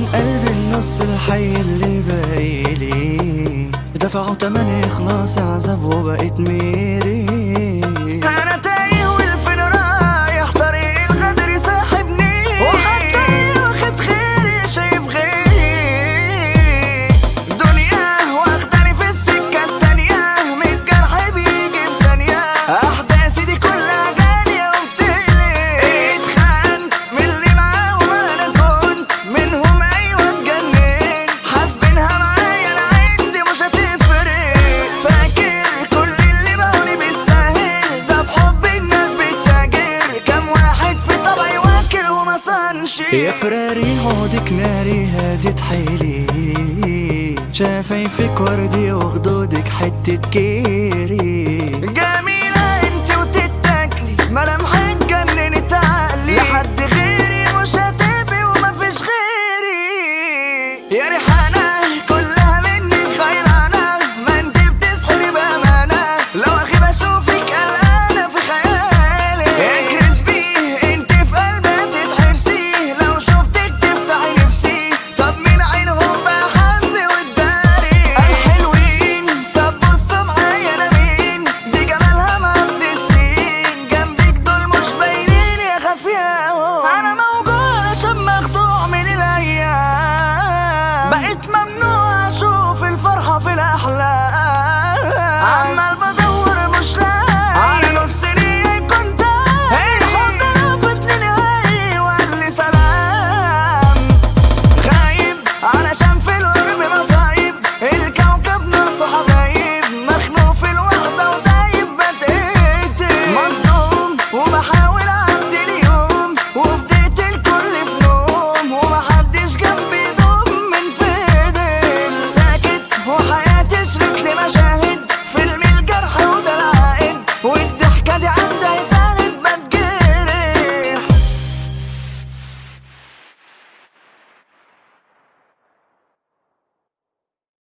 قلبي النص الحي اللي باقيلي دفعوا تمن إخلاص عذاب وبقيت ميري أنا تايه والفين رايح طريق الغدر ساحبني وحتى واخد خيري شايف غيري دنيا واخداني في السكة التانية ميت جرح بيجي في ثانية أحداثي دي كلها جالية وبتقلق اتخنت من اللي معاه وما أنا كنت منهم أيوة اتجننت حاسبينها معايا أنا عندي مش هتفرق فاكر كل اللي بقولي بالسهل ده بحب الناس بالتاجر كام واحد في طبعي واكل وما صنش يا فراري عودك ناري هادت حيلي شفايفك وردي وخدودك حتة كيري